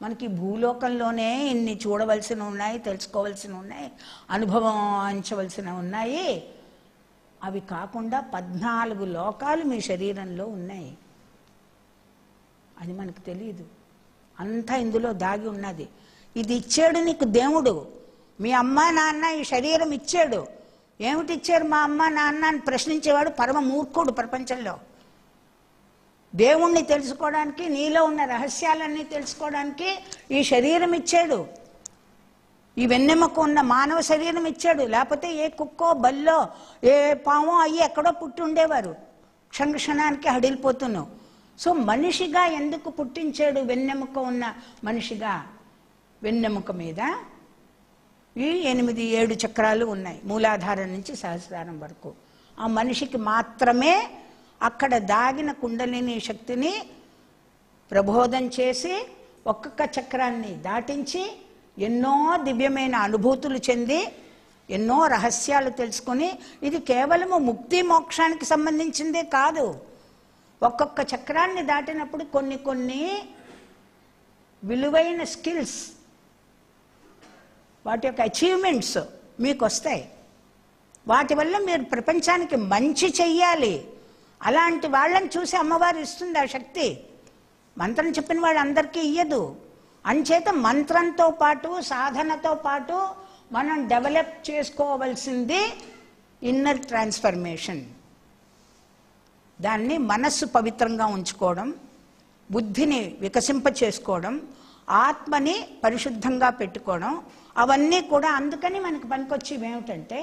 మనకి భూలోకంలోనే ఇన్ని చూడవలసిన ఉన్నాయి తెలుసుకోవలసిన ఉన్నాయి అనుభవించవలసిన ఉన్నాయి అవి కాకుండా పద్నాలుగు లోకాలు మీ శరీరంలో ఉన్నాయి అది మనకు తెలియదు అంతా ఇందులో దాగి ఉన్నది ఇది ఇచ్చాడు నీకు దేవుడు మీ అమ్మ నాన్న ఈ శరీరం ఇచ్చాడు ఏమిటి ఇచ్చారు మా అమ్మ నాన్న అని ప్రశ్నించేవాడు పరమ మూర్ఖుడు ప్రపంచంలో దేవుణ్ణి తెలుసుకోవడానికి నీలో ఉన్న రహస్యాలన్నీ తెలుసుకోవడానికి ఈ శరీరం ఇచ్చాడు ఈ వెన్నెముక ఉన్న మానవ శరీరం ఇచ్చాడు లేకపోతే ఏ కుక్కో బల్లో ఏ పామో అయ్యి ఎక్కడో పుట్టి ఉండేవారు క్షణ క్షణానికి హడిలిపోతున్నావు సో మనిషిగా ఎందుకు పుట్టించాడు వెన్నెముక ఉన్న మనిషిగా వెన్నెముక మీద ఈ ఎనిమిది ఏడు చక్రాలు ఉన్నాయి మూలాధారం నుంచి సహస్రారం వరకు ఆ మనిషికి మాత్రమే అక్కడ దాగిన కుండలిని శక్తిని ప్రబోధం చేసి ఒక్కొక్క చక్రాన్ని దాటించి ఎన్నో దివ్యమైన అనుభూతులు చెంది ఎన్నో రహస్యాలు తెలుసుకొని ఇది కేవలము ముక్తి మోక్షానికి సంబంధించిందే కాదు ఒక్కొక్క చక్రాన్ని దాటినప్పుడు కొన్ని కొన్ని విలువైన స్కిల్స్ వాటి యొక్క అచీవ్మెంట్స్ మీకు వస్తాయి వాటి వల్ల మీరు ప్రపంచానికి మంచి చెయ్యాలి అలాంటి వాళ్ళని చూసి అమ్మవారు ఇస్తుంది ఆ శక్తి మంత్రం చెప్పిన వాడు అందరికీ ఇయ్యదు అంచేత మంత్రంతో పాటు సాధనతో పాటు మనం డెవలప్ చేసుకోవలసింది ఇన్నర్ ట్రాన్స్ఫర్మేషన్ దాన్ని మనస్సు పవిత్రంగా ఉంచుకోవడం బుద్ధిని వికసింప చేసుకోవడం ఆత్మని పరిశుద్ధంగా పెట్టుకోవడం అవన్నీ కూడా అందుకని మనకి పనికొచ్చేవి ఏమిటంటే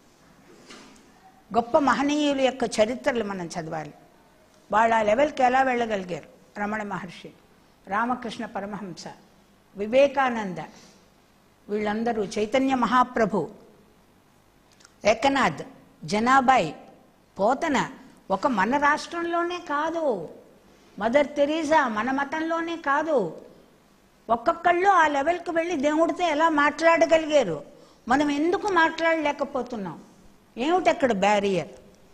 గొప్ప మహనీయుల యొక్క చరిత్రలు మనం చదవాలి వాళ్ళ ఆ లెవెల్కి ఎలా వెళ్ళగలిగారు రమణ మహర్షి రామకృష్ణ పరమహంస వివేకానంద వీళ్ళందరూ చైతన్య మహాప్రభు ఏకనాథ్ జనాబాయ్ పోతన ఒక మన రాష్ట్రంలోనే కాదు మదర్ తెరీసా మన మతంలోనే కాదు ఒక్కొక్కళ్ళు ఆ లెవెల్కి వెళ్ళి దేవుడితో ఎలా మాట్లాడగలిగారు మనం ఎందుకు మాట్లాడలేకపోతున్నాం ఏమిటి అక్కడ బ్యారియర్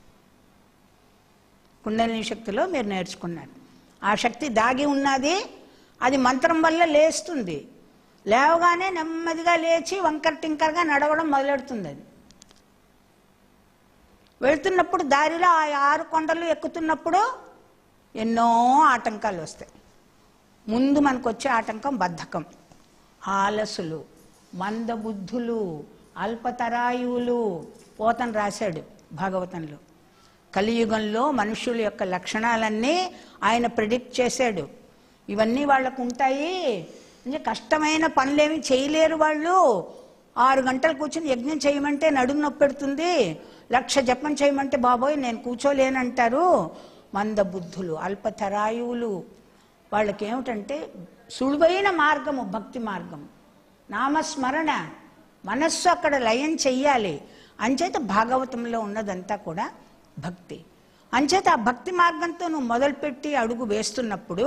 కుండలిని శక్తిలో మీరు నేర్చుకున్నారు ఆ శక్తి దాగి ఉన్నది అది మంత్రం వల్ల లేస్తుంది లేవగానే నెమ్మదిగా లేచి వంకర టింకరగా నడవడం మొదలెడుతుంది అది వెళ్తున్నప్పుడు దారిలో ఆ ఆరు కొండలు ఎక్కుతున్నప్పుడు ఎన్నో ఆటంకాలు వస్తాయి ముందు మనకు వచ్చే ఆటంకం బద్ధకం ఆలసులు మందబుద్ధులు అల్పతరాయువులు పోతన రాశాడు భాగవతంలో కలియుగంలో మనుషుల యొక్క లక్షణాలన్నీ ఆయన ప్రిడిక్ట్ చేశాడు ఇవన్నీ వాళ్ళకు ఉంటాయి అంటే కష్టమైన పనులేమి చేయలేరు వాళ్ళు ఆరు గంటలు కూర్చుని యజ్ఞం చేయమంటే నడుము నొప్పి పెడుతుంది లక్ష జపం చేయమంటే బాబోయ్ నేను కూర్చోలేనంటారు మందబుద్ధులు అల్పతరాయువులు వాళ్ళకి ఏమిటంటే సులువైన మార్గము భక్తి మార్గము నామస్మరణ మనస్సు అక్కడ లయం చెయ్యాలి అంచేత భాగవతంలో ఉన్నదంతా కూడా భక్తి అంచేత ఆ భక్తి మార్గంతో నువ్వు మొదలుపెట్టి అడుగు వేస్తున్నప్పుడు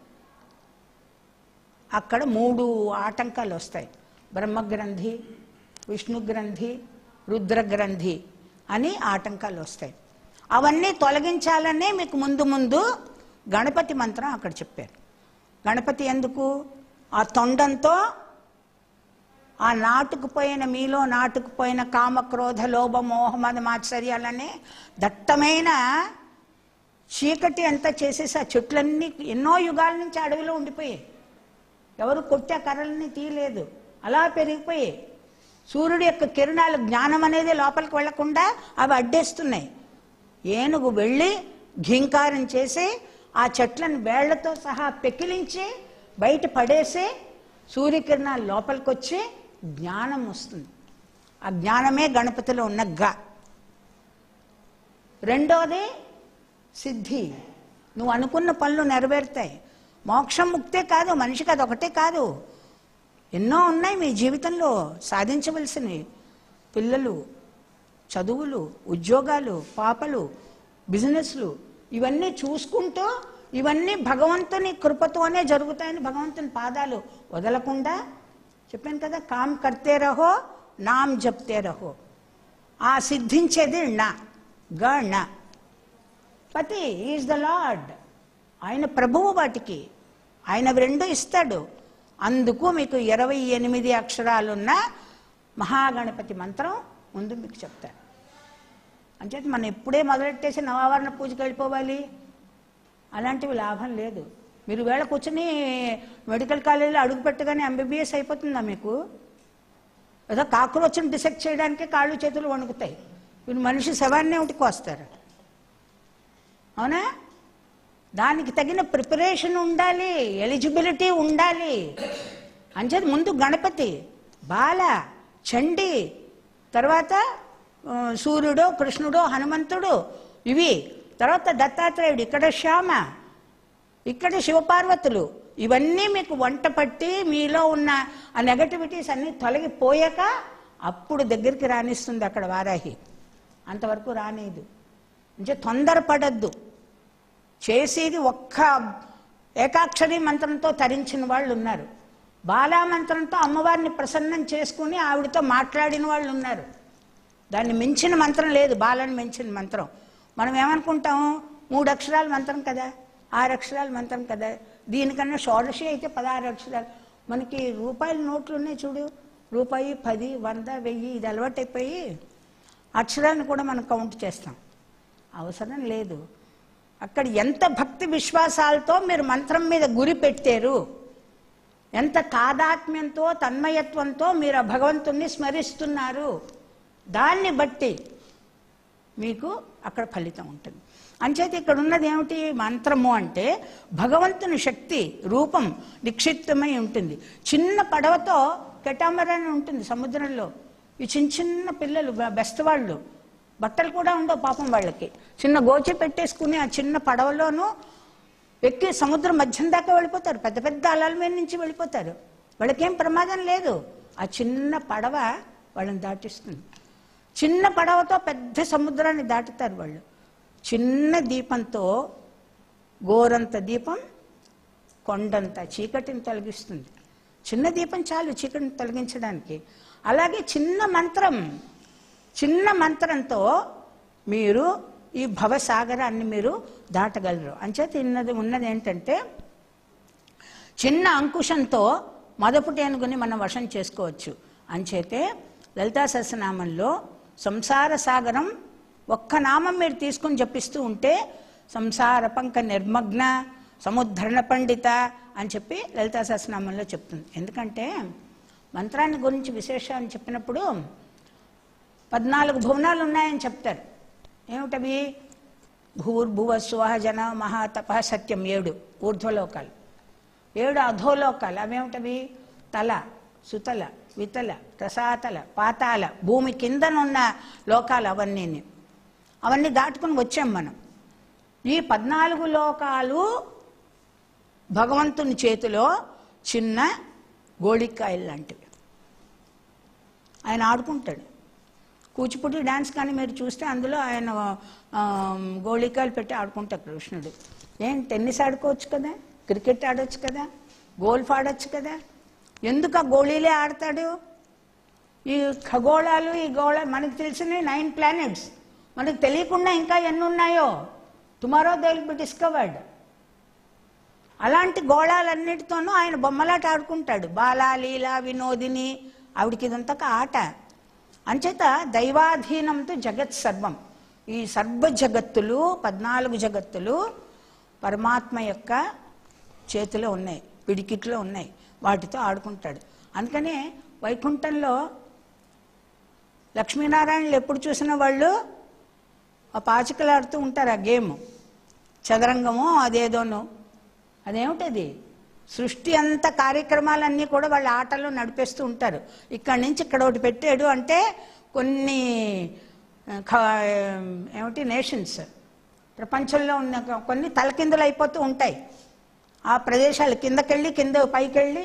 అక్కడ మూడు ఆటంకాలు వస్తాయి బ్రహ్మగ్రంథి విష్ణు గ్రంథి రుద్ర గ్రంథి అని ఆటంకాలు వస్తాయి అవన్నీ తొలగించాలనే మీకు ముందు ముందు గణపతి మంత్రం అక్కడ చెప్పారు గణపతి ఎందుకు ఆ తొండంతో ఆ నాటుకుపోయిన మీలో నాటుకుపోయిన కామక్రోధ లోభ మోహమద మాత్సర్యాలనే దట్టమైన చీకటి అంతా చేసేసి ఆ చెట్లన్నీ ఎన్నో యుగాల నుంచి అడవిలో ఉండిపోయాయి ఎవరు కొట్టే కర్రల్ని తీయలేదు అలా పెరిగిపోయాయి సూర్యుడి యొక్క కిరణాలు జ్ఞానం అనేది లోపలికి వెళ్లకుండా అవి అడ్డేస్తున్నాయి ఏనుగు వెళ్ళి ఘీంకారం చేసి ఆ చెట్లను వేళ్లతో సహా పెకిలించి బయట పడేసి సూర్యకిరణాలు లోపలికి వచ్చి జ్ఞానం వస్తుంది ఆ జ్ఞానమే గణపతిలో ఉన్న గ రెండోది సిద్ధి నువ్వు అనుకున్న పనులు నెరవేరుతాయి మోక్షం ముక్తే కాదు మనిషికి అది ఒకటే కాదు ఎన్నో ఉన్నాయి మీ జీవితంలో సాధించవలసినవి పిల్లలు చదువులు ఉద్యోగాలు పాపలు బిజినెస్లు ఇవన్నీ చూసుకుంటూ ఇవన్నీ భగవంతుని కృపతోనే జరుగుతాయని భగవంతుని పాదాలు వదలకుండా చెప్పాను కదా కామ్ కర్తే రహో నామ్ జప్తే రహో ఆ సిద్ధించేది నా గ నా పతి ఈజ్ ద లార్డ్ ఆయన ప్రభువు వాటికి ఆయన రెండు ఇస్తాడు అందుకు మీకు ఇరవై ఎనిమిది అక్షరాలున్న మహాగణపతి మంత్రం ముందు మీకు చెప్తాను అంచేత మనం ఎప్పుడే మొదలెట్టేసి నవావరణ పూజకి వెళ్ళిపోవాలి అలాంటివి లాభం లేదు మీరు వేళ కూర్చొని మెడికల్ కాలేజీలో అడుగు పెట్టగానే ఎంబీబీఎస్ అయిపోతుందా మీకు ఏదో కాక్రోచ్ని డిసెక్ట్ చేయడానికే కాళ్ళు చేతులు వణుకుతాయి మీరు మనిషి శవాన్ని ఒకటికి వస్తారు అవునా దానికి తగిన ప్రిపరేషన్ ఉండాలి ఎలిజిబిలిటీ ఉండాలి అంచేది ముందు గణపతి బాల చండి తర్వాత ఆ, సూర్యుడు కృష్ణుడు హనుమంతుడు ఇవి తర్వాత దత్తాత్రేయుడు ఇక్కడ శ్యామ ఇక్కడ శివపార్వతులు ఇవన్నీ మీకు వంట పట్టి మీలో ఉన్న ఆ నెగటివిటీస్ అన్నీ తొలగిపోయాక అప్పుడు దగ్గరికి రానిస్తుంది అక్కడ వారాహి అంతవరకు రానేదు అంటే తొందరపడద్దు చేసేది ఒక్క ఏకాక్షరి మంత్రంతో తరించిన వాళ్ళు ఉన్నారు బాలా మంత్రంతో అమ్మవారిని ప్రసన్నం చేసుకుని ఆవిడతో మాట్లాడిన వాళ్ళు ఉన్నారు దాన్ని మించిన మంత్రం లేదు బాలను మించిన మంత్రం మనం ఏమనుకుంటాం మూడు అక్షరాల మంత్రం కదా ఆరు అక్షరాల మంత్రం కదా దీనికన్నా షోడశి అయితే పదహారు అక్షరాలు మనకి రూపాయల నోట్లు ఉన్నాయి చూడు రూపాయి పది వంద వెయ్యి ఇది అలవాటైపోయి అక్షరాలను కూడా మనం కౌంట్ చేస్తాం అవసరం లేదు అక్కడ ఎంత భక్తి విశ్వాసాలతో మీరు మంత్రం మీద గురి పెట్టారు ఎంత తాదాత్మ్యంతో తన్మయత్వంతో మీరు ఆ భగవంతుణ్ణి స్మరిస్తున్నారు దాన్ని బట్టి మీకు అక్కడ ఫలితం ఉంటుంది అంచేత ఇక్కడ ఉన్నది ఏమిటి మంత్రము అంటే భగవంతుని శక్తి రూపం నిక్షిప్తమై ఉంటుంది చిన్న పడవతో కెటామరాన్ ఉంటుంది సముద్రంలో ఈ చిన్న చిన్న పిల్లలు బె- బెస్ట్ వాళ్ళు బట్టలు కూడా ఉండవు పాపం వాళ్ళకి చిన్న గోచి పెట్టేసుకుని ఆ చిన్న పడవలోనూ ఎక్కి సముద్రం మధ్యం దాకా వెళ్ళిపోతారు పెద్ద పెద్ద అలల మీద నుంచి వెళ్ళిపోతారు వాళ్ళకేం ప్రమాదం లేదు ఆ చిన్న పడవ వాళ్ళని దాటిస్తుంది చిన్న పడవతో పెద్ద సముద్రాన్ని దాటుతారు వాళ్ళు చిన్న దీపంతో గోరంత దీపం కొండంత చీకటిని తొలగిస్తుంది చిన్న దీపం చాలు చీకటిని తొలగించడానికి అలాగే చిన్న మంత్రం చిన్న మంత్రంతో మీరు ఈ భవసాగరాన్ని మీరు దాటగలరు అంచేత ఉన్నది ఉన్నది ఏంటంటే చిన్న అంకుశంతో మొదపు టేనుగుని మనం వశం చేసుకోవచ్చు అంచేతే లలితా సహస్రనామంలో సంసార సాగరం ఒక్క నామం మీరు తీసుకుని జపిస్తూ ఉంటే సంసార పంక నిర్మగ్న సముద్ధరణ పండిత అని చెప్పి లలితా సహస్రనామంలో చెప్తుంది ఎందుకంటే మంత్రాన్ని గురించి విశేషాన్ని చెప్పినప్పుడు పద్నాలుగు భువనాలు ఉన్నాయని చెప్తారు ఏమిటవి భూర్భువ స్వహ జన మహాతప సత్యం ఏడు ఊర్ధ్వలోకాలు ఏడు అధోలోకాలు అవేమిటవి తల సుతల వితల రసాతల పాతాల భూమి కిందనున్న లోకాలు అవన్నీ అవన్నీ దాటుకుని వచ్చాం మనం ఈ పద్నాలుగు లోకాలు భగవంతుని చేతిలో చిన్న గోళికాయలు లాంటివి ఆయన ఆడుకుంటాడు కూచిపూడి డ్యాన్స్ కానీ మీరు చూస్తే అందులో ఆయన ఆ, గోళికాయలు పెట్టి ఆడుకుంటారు కృష్ణుడు ఏం టెన్నిస్ ఆడుకోవచ్చు కదా క్రికెట్ ఆడొచ్చు కదా గోల్ఫ్ ఆడొచ్చు కదా ఎందుకు ఆ గోళీలే ఆడతాడు ఈ ఖగోళాలు ఈ గోళ మనకు తెలిసిన నైన్ ప్లానెట్స్ మనకు తెలియకుండా ఇంకా ఎన్ని ఉన్నాయో tomorrow they will be discovered అలాంటి గోళాలన్నిటితోనూ ఆయన బొమ్మలాట ఆడుకుంటాడు బాల లీల వినోదిని ఆవిడికి ఇదంతా ఒక ఆట అంచేత దైవాధీనంతో జగత్ సర్వం ఈ సర్వ జగత్తులు పద్నాలుగు జగత్తులు పరమాత్మ యొక్క చేతిలో ఉన్నాయి పిడికిట్లో ఉన్నాయి వాటితో ఆడుకుంటాడు అందుకనే వైకుంఠంలో లక్ష్మీనారాయణలు ఎప్పుడు చూసిన వాళ్ళు ఆ పాచికలాడుతూ ఉంటారు ఆ గేమ్ చదరంగమో అదేదోనో అదేమిటది సృష్టి అంత కార్యక్రమాలన్నీ కూడా వాళ్ళ ఆటల్లో నడిపేస్తూ ఉంటారు ఇక్కడి నుంచి ఇక్కడ ఒకటి పెట్టాడు అంటే కొన్ని ఆ, ఖ- ఏమిటి నేషన్స్ ప్రపంచంలో ఉన్న కొ- కొన్ని తలకిందులు అయిపోతూ ఉంటాయి ఆ ప్రదేశాలు కిందకెళ్ళి కింద పైకెళ్ళి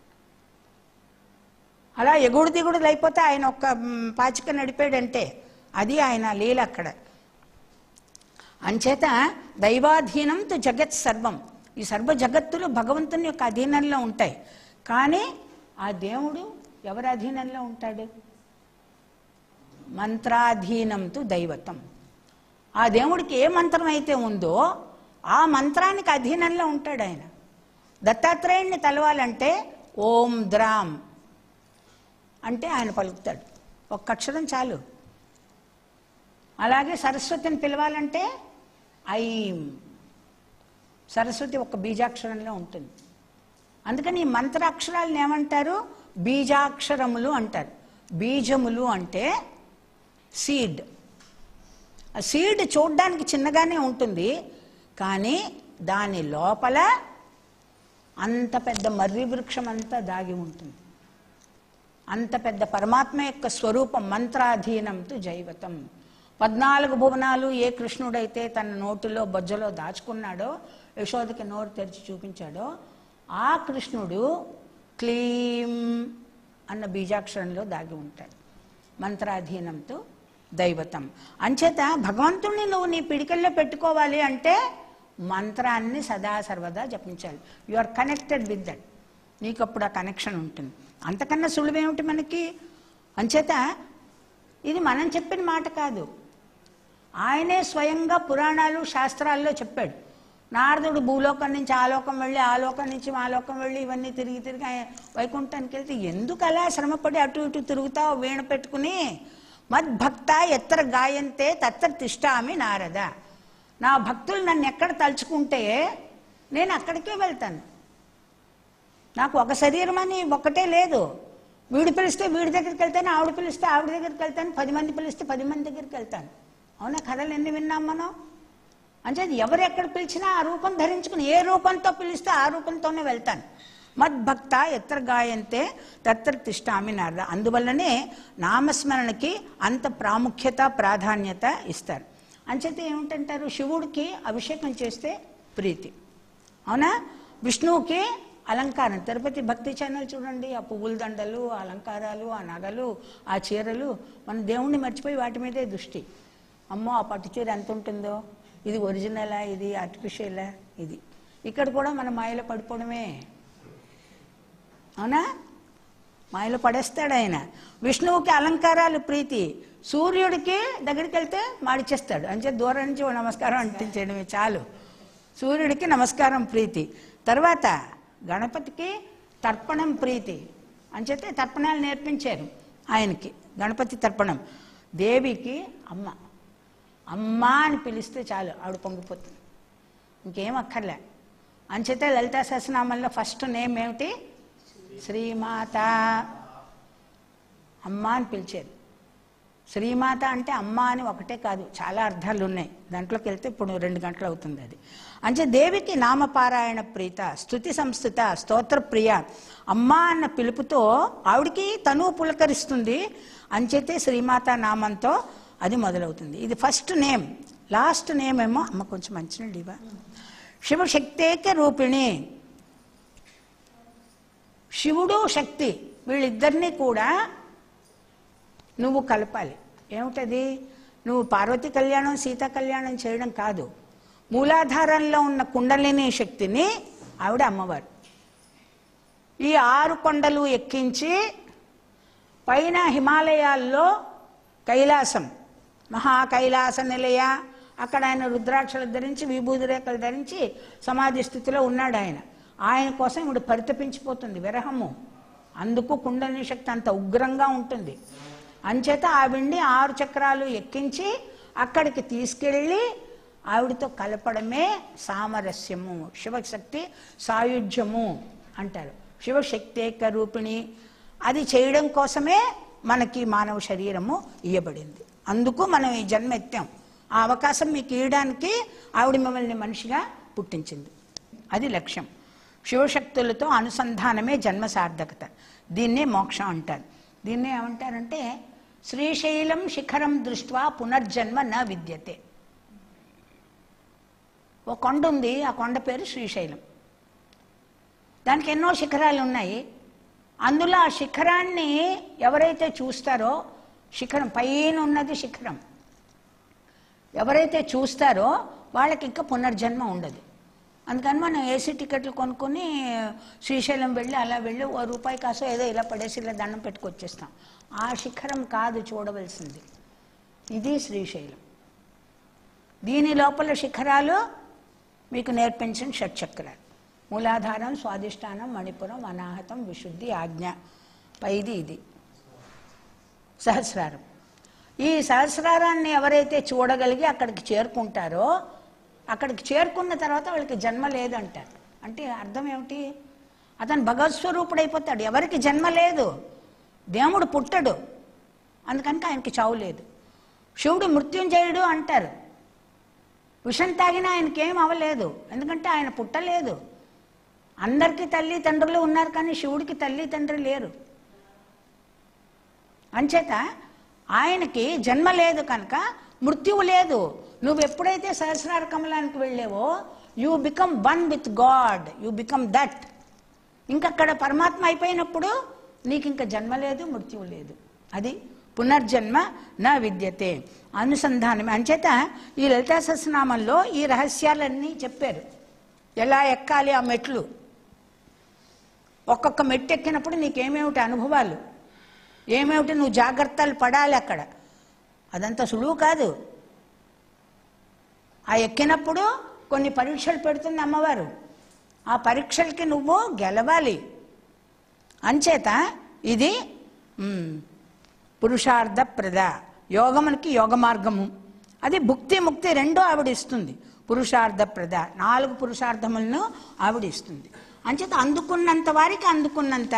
అలా ఎగుడు దిగుడులు అయిపోతే ఆయన ఒక్క మ్, పాచిక నడిపాడంటే అది ఆయన లీల అక్కడ అంచేత దైవాధీనం తు జగత్ సర్వం ఈ సర్వ జగత్తులు భగవంతుని యొక్క అధీనంలో ఉంటాయి కానీ ఆ దేవుడు ఎవరి అధీనంలో ఉంటాడు మంత్రాధీనం తు దైవతం ఆ దేవుడికి ఏ మంత్రం అయితే ఉందో ఆ మంత్రానికి అధీనంలో ఉంటాడు ఆయన దత్తాత్రేయుణ్ణి తలవాలంటే ఓం ద్రామ్ అంటే ఆయన పలుకుతాడు ఒక్క అక్షరం చాలు అలాగే సరస్వతిని పిలవాలంటే ఐం సరస్వతి ఒక బీజాక్షరంలో ఉంటుంది అందుకని ఈ మంత్రాక్షరాలను ఏమంటారు బీజాక్షరములు అంటారు బీజములు అంటే సీడ్ ఆ సీడ్ చూడ్డానికి చిన్నగానే ఉంటుంది కానీ దాని లోపల అంత పెద్ద మర్రి వృక్షం అంతా దాగి ఉంటుంది అంత పెద్ద పరమాత్మ యొక్క స్వరూపం మంత్రాధీనంతో జైవతం పద్నాలుగు భువనాలు ఏ కృష్ణుడైతే తన నోటిలో బొజ్జలో దాచుకున్నాడో యశోదకి నోరు తెరిచి చూపించాడో ఆ కృష్ణుడు క్లీం అన్న బీజాక్షరంలో దాగి ఉంటాడు మంత్రాధీనంతో దైవతం అంచేత భగవంతుణ్ణి నువ్వు నీ పిడికల్లో పెట్టుకోవాలి అంటే మంత్రాన్ని సదా సర్వదా జపించాలి you are connected with that నీకు అప్పుడు ఆ కనెక్షన్ ఉంటుంది అంతకన్నా సులువేమిటి మనకి అంచేత ఇది మనం చెప్పిన మాట కాదు ఆయనే స్వయంగా పురాణాలు శాస్త్రాల్లో చెప్పాడు నారదుడు భూలోకం నుంచి ఆలోకం వెళ్ళి ఆలోకం నుంచి మాలోకం వెళ్ళి ఇవన్నీ తిరిగి తిరిగి ఆయన వైకుంఠానికి వెళ్తే ఎందుకు అలా శ్రమపడి అటు ఇటు తిరుగుతావు వీణ పెట్టుకుని మద్భక్త ఎత్తర గాయంతే తత్తర తిష్టామి నారద నా భక్తులు నన్ను ఎక్కడ తలుచుకుంటే నేను అక్కడికే వెళ్తాను నాకు ఒక శరీరం అని ఒక్కటే లేదు వీడు పిలిస్తే వీడి దగ్గరికి వెళ్తాను ఆవిడ పిలిస్తే ఆవిడ దగ్గరికి వెళ్తాను పది మంది పిలిస్తే పది మంది దగ్గరికి వెళ్తాను అవునా కథలు ఎన్ని విన్నాం మనం అంటే ఎవరు ఎక్కడ పిలిచినా ఆ రూపం ధరించుకుని ఏ రూపంతో పిలిస్తే ఆ రూపంతోనే వెళ్తాను మద్భక్త ఎత్ర గాయంతే తత్ర తిష్టామి నారద అందువల్లనే నామస్మరణకి అంత ప్రాముఖ్యత ప్రాధాన్యత ఇస్తారు అంచేత ఏమిటంటారు శివుడికి అభిషేకం చేస్తే ప్రీతి అవునా విష్ణువుకి అలంకారం తిరుపతి భక్తి ఛానల్ చూడండి ఆ పువ్వుల దండలు ఆ అలంకారాలు ఆ నగలు ఆ చీరలు మన దేవుణ్ణి మర్చిపోయి వాటి మీదే దృష్టి అమ్మో ఆ పట్టు చీర ఎంత ఉంటుందో ఇది ఒరిజినలా ఇది ఆర్టిఫిషియలా ఇది ఇక్కడ కూడా మన మాయలో పడిపోవడమే అవునా మాయలో పడేస్తాడు ఆయన విష్ణువుకి అలంకారాలు ప్రీతి సూర్యుడికి దగ్గరికి వెళ్తే మాడిచేస్తాడు అంచే దూరం నుంచి ఓ నమస్కారం అంటించడమే చాలు సూర్యుడికి నమస్కారం ప్రీతి తర్వాత గణపతికి తర్పణం ప్రీతి అంచేతే తర్పణాలు నేర్పించారు ఆయనకి గణపతి తర్పణం దేవికి అమ్మ అమ్మ అని పిలిస్తే చాలు ఆవిడ పొంగిపోతుంది ఇంకేం అక్కర్లే అంచేతే లలితా సహస్రనామంలో ఫస్ట్ నేమ్ ఏమిటి శ్రీమాత అమ్మ అని పిలిచేది శ్రీమాత అంటే అమ్మ అని ఒకటే కాదు చాలా అర్థాలు ఉన్నాయి దాంట్లోకి వెళ్తే ఇప్పుడు రెండు గంటలు అవుతుంది అది అంటే దేవికి నామపారాయణ ప్రీత స్థుతి సంస్థిత స్తోత్ర ప్రియ అమ్మ అన్న పిలుపుతో ఆవిడికి తను పులకరిస్తుంది అంచేతే శ్రీమాత నామంతో అది మొదలవుతుంది ఇది ఫస్ట్ నేమ్ లాస్ట్ నేమ్ ఏమో అమ్మ కొంచెం మంచినీళ్ళు ఇవా శివశక్తేక రూపిణి శివుడు శక్తి వీళ్ళిద్దరినీ కూడా నువ్వు కలపాలి ఏమిటది నువ్వు పార్వతి కళ్యాణం సీతా కళ్యాణం చేయడం కాదు మూలాధారంలో ఉన్న కుండలిని శక్తిని ఆవిడ అమ్మవారు ఈ ఆరు కొండలు ఎక్కించి పైన హిమాలయాల్లో కైలాసం మహా కైలాస నిలయ అక్కడ ఆయన రుద్రాక్షలు ధరించి విభూది రేఖలు ధరించి సమాధి స్థితిలో ఉన్నాడు ఆయన ఆయన కోసం ఇప్పుడు పరితపించిపోతుంది విరహము అందుకు కుండలిని శక్తి అంత ఉగ్రంగా ఉంటుంది అంచేత ఆవిడ్ని ఆరు చక్రాలు ఎక్కించి అక్కడికి తీసుకెళ్ళి ఆవిడతో కలపడమే సామరస్యము శివశక్తి సాయుధ్యము అంటారు శివశక్తేక రూపిణి అది చేయడం కోసమే మనకి మానవ శరీరము ఇయ్యబడింది అందుకు మనం ఈ జన్మ ఎత్తాం ఆ అవకాశం మీకు ఇవ్వడానికి ఆవిడ మిమ్మల్ని మనిషిగా పుట్టించింది అది లక్ష్యం శివశక్తులతో అనుసంధానమే జన్మ సార్థకత దీన్నే మోక్షం అంటారు దీన్నే ఏమంటారంటే శ్రీశైలం శిఖరం దృష్ట్వా పునర్జన్మ న విద్యతే ఓ కొండ ఉంది ఆ కొండ పేరు శ్రీశైలం దానికి ఎన్నో శిఖరాలు ఉన్నాయి అందులో ఆ శిఖరాన్ని ఎవరైతే చూస్తారో శిఖరం పైన ఉన్నది శిఖరం ఎవరైతే చూస్తారో వాళ్ళకి ఇంకా పునర్జన్మ ఉండదు అందుకని మనం ఏసీ టికెట్లు కొనుక్కొని శ్రీశైలం వెళ్ళి అలా వెళ్ళి ఓ రూపాయి కాసో ఏదో ఇలా పడేసి ఇలా దండం పెట్టుకొచ్చేస్తాం ఆ శిఖరం కాదు చూడవలసింది ఇది శ్రీశైలం దీని లోపల శిఖరాలు మీకు నేర్పించిన షట్చక్రాలు మూలాధారం స్వాదిష్టానం మణిపురం అనాహతం విశుద్ధి ఆజ్ఞ పైది ఇది సహస్రారం ఈ సహస్రారాన్ని ఎవరైతే చూడగలిగి అక్కడికి చేరుకుంటారో అక్కడికి చేరుకున్న తర్వాత వాళ్ళకి జన్మ లేదంటారు అంటే అర్థం ఏమిటి అతను భగవత్ స్వరూపుడైపోతాడు ఎవరికి జన్మ లేదు దేవుడు పుట్టడు అందుకని ఆయనకి చావు లేదు శివుడు మృత్యుంజయుడు అంటారు విషం తాగినా ఆయనకేం అవ్వలేదు ఎందుకంటే ఆయన పుట్టలేదు అందరికీ తల్లి తండ్రులు ఉన్నారు కానీ శివుడికి తల్లి తండ్రి లేరు అంచేత ఆయనకి జన్మ లేదు కనుక మృత్యువు లేదు నువ్వు ఎప్పుడైతే సహస్రార కమలానికి వెళ్ళావో you become one with god you become that ఇంకక్కడ పరమాత్మ అయిపోయినప్పుడు నీకు ఇంకా జన్మ లేదు మృత్యువు లేదు అది పునర్జన్మ నా విద్యతే అనుసంధానం అంచేత ఈ లలితా సహస్రనామంలో ఈ రహస్యాలన్నీ చెప్పారు ఎలా ఎక్కాలి ఆ మెట్లు ఒక్కొక్క మెట్టు ఎక్కినప్పుడు నీకేమేమిటి అనుభవాలు ఏమేమిటి నువ్వు జాగ్రత్తలు పడాలి అక్కడ అదంతా సులువు కాదు ఆ ఎక్కినప్పుడు కొన్ని పరీక్షలు పెడుతుంది అమ్మవారు ఆ పరీక్షలకి నువ్వు గెలవాలి అంచేత ఇది మ్, పురుషార్థ ప్రద యోగమునికి యోగ మార్గము అది భుక్తి ముక్తి రెండూ ఆవిడ ఇస్తుంది పురుషార్థ ప్రద నాలుగు పురుషార్థములను ఆవిడ ఇస్తుంది అంచేత అందుకున్నంత వారికి అందుకున్నంత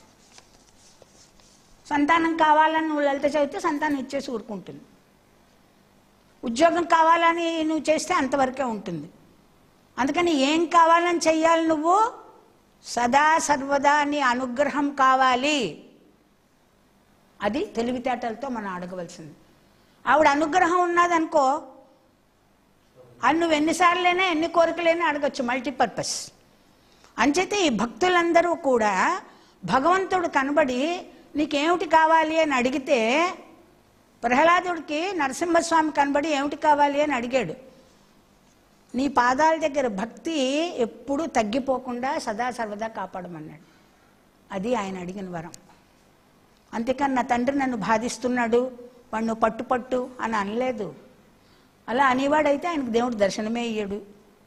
సంతానం కావాలని నువ్వు లలిత చదివితే సంతానం ఇచ్చేసి ఊరుకుంటుంది ఉద్యోగం కావాలని నువ్వు చేస్తే అంతవరకే ఉంటుంది అందుకని ఏం కావాలని చెయ్యాలి నువ్వు సదా సర్వదా నీ అనుగ్రహం కావాలి అది తెలివితేటలతో మనం అడగవలసింది ఆవిడ అనుగ్రహం ఉన్నదనుకో అది నువ్వు ఎన్నిసార్లైనా ఎన్ని కోరికలైనా అడగచ్చు మల్టీపర్పస్ అంచేతే ఈ భక్తులందరూ కూడా భగవంతుడు కనబడి నీకేమిటి కావాలి అని అడిగితే ప్రహ్లాదుడికి నరసింహస్వామి కనబడి ఏమిటి కావాలి అని అడిగాడు నీ పాదాల దగ్గర భక్తి ఎప్పుడూ తగ్గిపోకుండా సదా సర్వదా కాపాడమన్నాడు అది ఆయన అడిగిన వరం అంతేకాని నా తండ్రి నన్ను బాధిస్తున్నాడు వాడు పట్టు పట్టు అని అనలేదు అలా అనేవాడైతే ఆయనకు దేవుడు దర్శనమే ఇయ్యడు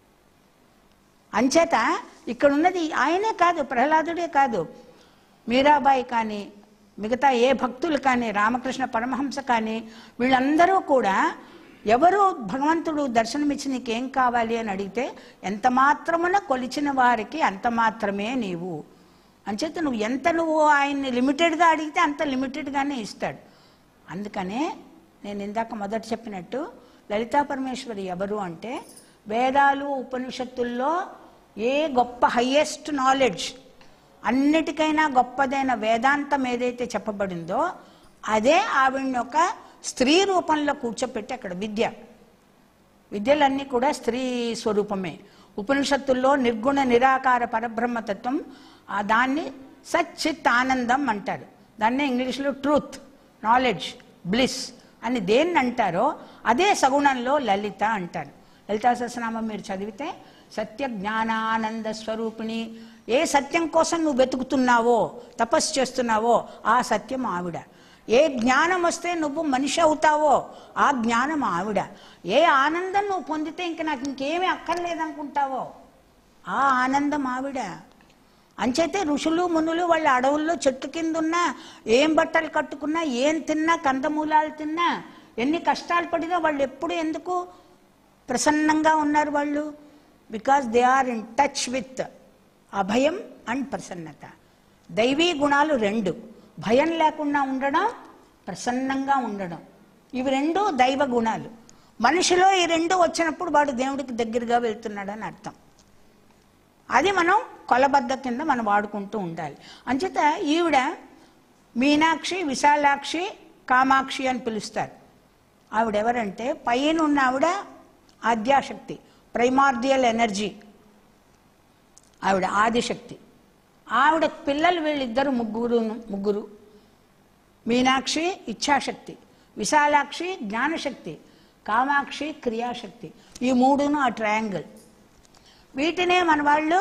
అంచేత ఇక్కడ ఉన్నది ఆయనే కాదు ప్రహ్లాదుడే కాదు మీరాబాయి కానీ మిగతా ఏ భక్తులు కానీ రామకృష్ణ పరమహంస కానీ వీళ్ళందరూ కూడా ఎవరు భగవంతుడు దర్శనమిచ్చి నీకేం కావాలి అని అడిగితే ఎంత మాత్రమున కొలిచిన వారికి అంత మాత్రమే నీవు అంచేత నువ్వు ఎంత నువ్వు ఆయన్ని లిమిటెడ్గా అడిగితే అంత లిమిటెడ్గానే ఇస్తాడు అందుకనే నేను ఇందాక మొదట చెప్పినట్టు లలితా పరమేశ్వరి ఎవరు అంటే వేదాలు ఉపనిషత్తుల్లో ఏ గొప్ప హయ్యెస్ట్ నాలెడ్జ్ అన్నిటికైనా గొప్పదైన వేదాంతం ఏదైతే చెప్పబడిందో అదే ఆవిడ్ని ఒక స్త్రీ రూపంలో కూర్చోపెట్టి అక్కడ విద్య విద్యలన్నీ కూడా స్త్రీ స్వరూపమే ఉపనిషత్తుల్లో నిర్గుణ నిరాకార పరబ్రహ్మతత్వం ఆ దాన్ని సచ్చిత్ ఆనందం అంటారు దాన్నే ఇంగ్లీష్లో ట్రూత్ నాలెడ్జ్ బ్లిస్ అని దేన్ని అంటారో అదే సగుణంలో లలిత అంటారు లలితా సహస్రనామం మీరు చదివితే సత్య జ్ఞానానంద స్వరూపిణి ఏ సత్యం కోసం నువ్వు వెతుకుతున్నావో తపస్సు చేస్తున్నావో ఆ సత్యం ఆవిడ ఏ జ్ఞానం వస్తే నువ్వు మనిషి అవుతావో ఆ జ్ఞానం ఆవిడ ఏ ఆనందం నువ్వు పొందితే ఇంక నాకు ఇంకేమీ అక్కర్లేదనుకుంటావో ఆ ఆనందం ఆవిడ అంచేతే ఋషులు మునులు వాళ్ళ అడవుల్లో చెట్టు కింద ఉన్నా ఏం బట్టలు కట్టుకున్నా ఏం తిన్నా కందమూలాలు తిన్నా ఎన్ని కష్టాలు పడినా వాళ్ళు ఎప్పుడు ఎందుకు ప్రసన్నంగా ఉన్నారు వాళ్ళు because they are in touch with అభయం అండ్ ప్రసన్నత దైవీ గుణాలు రెండు భయం లేకుండా ఉండడం ప్రసన్నంగా ఉండడం ఇవి రెండు దైవ గుణాలు మనిషిలో ఈ రెండు వచ్చినప్పుడు వాడు దేవుడికి దగ్గరగా వెళ్తున్నాడని అర్థం అది మనం కొలబద్ద కింద మనం వాడుకుంటూ ఉండాలి అంచేత ఈవిడ మీనాక్షి విశాలాక్షి కామాక్షి అని పిలుస్తారు ఆవిడెవరంటే పైన ఉన్న ఆవిడ ఆద్యాశక్తి ప్రైమార్డియల్ ఎనర్జీ ఆవిడ ఆదిశక్తి ఆవిడ పిల్లలు వీళ్ళిద్దరు ముగ్గురు ముగ్గురు మీనాక్షి ఇచ్ఛాశక్తి విశాలాక్షి జ్ఞానశక్తి కామాక్షి క్రియాశక్తి ఈ మూడును ఆ ట్రయాంగిల్ వీటినే మన వాళ్ళు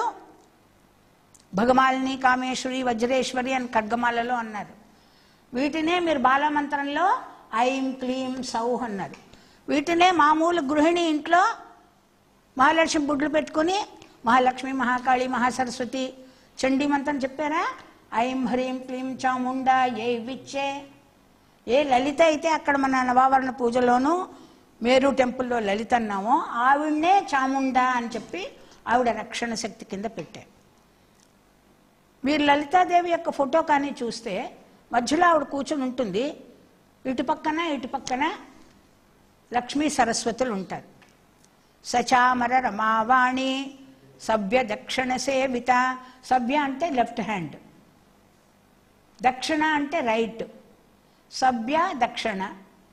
భగమాలిని కామేశ్వరి వజ్రేశ్వరి అని ఖడ్గమాలలో అన్నారు వీటినే మీరు బాలమంత్రంలో ఐం క్లీం సౌహ్ అన్నారు వీటినే మామూలు గృహిణి ఇంట్లో మహాలక్ష్మి బుడ్లు పెట్టుకుని మహాలక్ష్మి మహాకాళి మహాసరస్వతి చండీ మంత్రం చెప్పారా ఐం హ్రీం క్లీం చాముండా ఏ విచ్చే ఏ లలిత అయితే అక్కడ మన నవావరణ పూజలోను మేరు టెంపుల్లో లలిత అన్నామో ఆవిడనే చాముండా అని చెప్పి ఆవిడ రక్షణ శక్తి కింద పెట్టారు మీరు లలితాదేవి యొక్క ఫోటో కానీ చూస్తే మధ్యలో ఆవిడ కూర్చొని ఉంటుంది ఇటు పక్కన ఇటు పక్కన లక్ష్మీ సరస్వతులు ఉంటారు సచామర రమావాణి సభ్య దక్షిణ సేవిత సభ్య అంటే లెఫ్ట్ హ్యాండ్ దక్షిణ అంటే రైట్ సభ్య దక్షిణ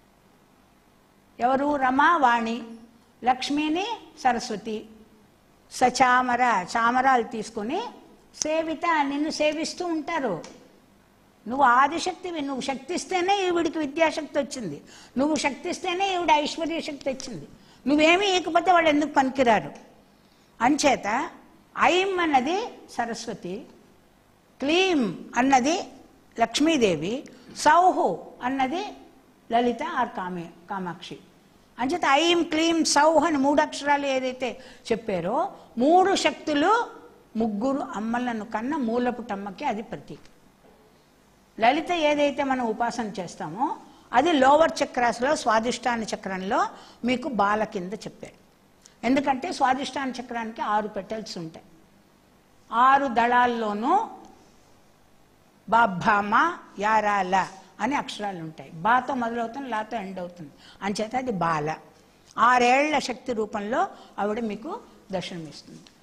ఎవరు రమావాణి లక్ష్మిని సరస్వతి సచామర చామరాలు తీసుకొని సేవిత నిన్ను సేవిస్తూ ఉంటారు నువ్వు ఆదిశక్తివి నువ్వు శక్తిస్తేనే ఈవిడికి విద్యాశక్తి వచ్చింది నువ్వు శక్తిస్తేనే ఈవిడ ఐశ్వర్య శక్తి వచ్చింది నువ్వేమీ ఇకపోతే వాళ్ళు ఎందుకు పనికిరారు అంచేత ఐం అన్నది సరస్వతి క్లీం అన్నది లక్ష్మీదేవి సౌహు అన్నది లలిత ఆర్ కామే కామాక్షి అంచేత ఐం క్లీం సౌహ్ అని మూడు అక్షరాలు ఏదైతే చెప్పారో మూడు శక్తులు ముగ్గురు అమ్మలను కన్న మూలపుటమ్మకి అది ప్రతీక లలిత ఏదైతే మనం ఉపాసన చేస్తామో అది లోవర్ చక్రాస్లో స్వాదిష్టాన చక్రంలో మీకు బాల కింద చెప్పాడు ఎందుకంటే స్వాదిష్టాన చక్రానికి ఆరు పెటల్స్ ఉంటాయి ఆరు దళాల్లోనూ బాబ్బామ యారాల అని అక్షరాలు ఉంటాయి బాతో మొదలవుతుంది లాతో ఎండ్ అవుతుంది అంచేత అది బాల ఆరేళ్ల శక్తి రూపంలో ఆవిడ మీకు దర్శనమిస్తుంది